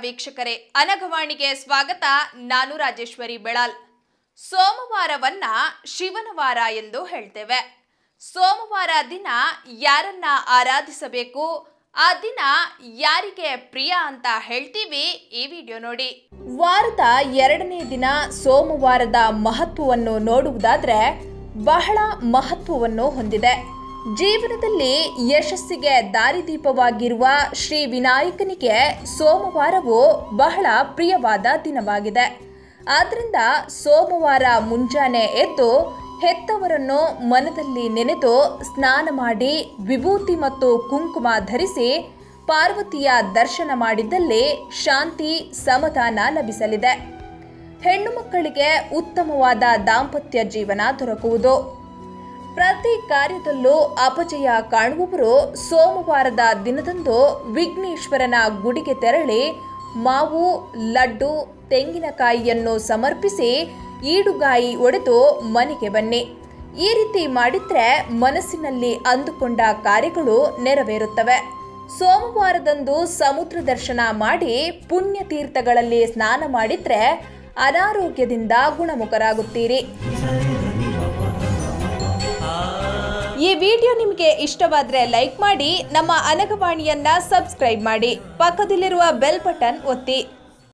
ವೀಕ್ಷಕರೇ ಅನಘವಾಣಿಗೆ ಸ್ವಾಗತ ನಾನು ರಾಜೇಶ್ವರಿ ಬೆಳಾಲ್ ಸೋಮವಾರವನ್ನ ಶಿವನ ವಾರ ಎಂದು ಹೇಳ್ತೇವೆ ಸೋಮವಾರ ದಿನ ಯಾರನ್ನ ಆರಾಧಿಸಬೇಕು ಆ ದಿನ ಯಾರಿಗೆ ಪ್ರಿಯ ಅಂತ ಹೇಳ್ತೀವಿ ಈ ವಿಡಿಯೋ ನೋಡಿ ವಾರದ ಎರಡನೇ ದಿನ ಸೋಮವಾರದ ಮಹತ್ವವನ್ನು ನೋಡುವುದಾದ್ರೆ ಬಹಳ ಮಹತ್ವವನ್ನು ಹೊಂದಿದೆ ಜೀವನದಲ್ಲಿ ಯಶಸ್ಸಿಗೆ ದಾರಿದೀಪವಾಗಿರುವ ಶ್ರೀ ವಿನಾಯಕನಿಗೆ ಸೋಮವಾರವು ಬಹಳ ಪ್ರಿಯವಾದ ದಿನವಾಗಿದೆ ಆದ್ದರಿಂದ ಸೋಮವಾರ ಮುಂಜಾನೆ ಎದ್ದು ಹೆತ್ತವರನ್ನು ಮನದಲ್ಲಿ ನೆನೆದು ಸ್ನಾನ ಮಾಡಿ ವಿಭೂತಿ ಮತ್ತು ಕುಂಕುಮ ಧರಿಸಿ ಪಾರ್ವತಿಯ ದರ್ಶನ ಮಾಡಿದ್ದಲ್ಲಿ ಶಾಂತಿ ಸಮಾಧಾನ ಲಭಿಸಲಿದೆ ಹೆಣ್ಣು ಮಕ್ಕಳಿಗೆ ಉತ್ತಮವಾದ ದಾಂಪತ್ಯ ಜೀವನ ದೊರಕುವುದು ಪ್ರತಿ ಕಾರ್ಯದಲ್ಲೂ ಅಪಜಯ ಕಾಣುವವರು ಸೋಮವಾರದ ದಿನದಂದು ವಿಘ್ನೇಶ್ವರನ ಗುಡಿಗೆ ತೆರಳಿ ಮಾವು ಲಡ್ಡು ತೆಂಗಿನಕಾಯಿಯನ್ನು ಸಮರ್ಪಿಸಿ ಈಡುಗಾಯಿ ಒಡೆದು ಮನೆಗೆ ಬನ್ನಿ ಈ ರೀತಿ ಮಾಡಿದ್ರೆ ಮನಸ್ಸಿನಲ್ಲಿ ಅಂದುಕೊಂಡ ಕಾರ್ಯಗಳು ನೆರವೇರುತ್ತವೆ ಸೋಮವಾರದಂದು ಸಮುದ್ರ ದರ್ಶನ ಮಾಡಿ ಪುಣ್ಯ ತೀರ್ಥಗಳಲ್ಲಿ ಸ್ನಾನ ಮಾಡಿದ್ರೆ ಅನಾರೋಗ್ಯದಿಂದ ಗುಣಮುಖರಾಗುತ್ತೀರಿ ಈ ವಿಡಿಯೋ ನಿಮಗೆ ಇಷ್ಟವಾದರೆ ಲೈಕ್ ಮಾಡಿ ನಮ್ಮ ಅನಗವಾಣಿಯನ್ನ ಸಬ್ಸ್ಕ್ರೈಬ್ ಮಾಡಿ ಪಕ್ಕದಲ್ಲಿರುವ ಬೆಲ್ ಬಟನ್ ಒತ್ತಿ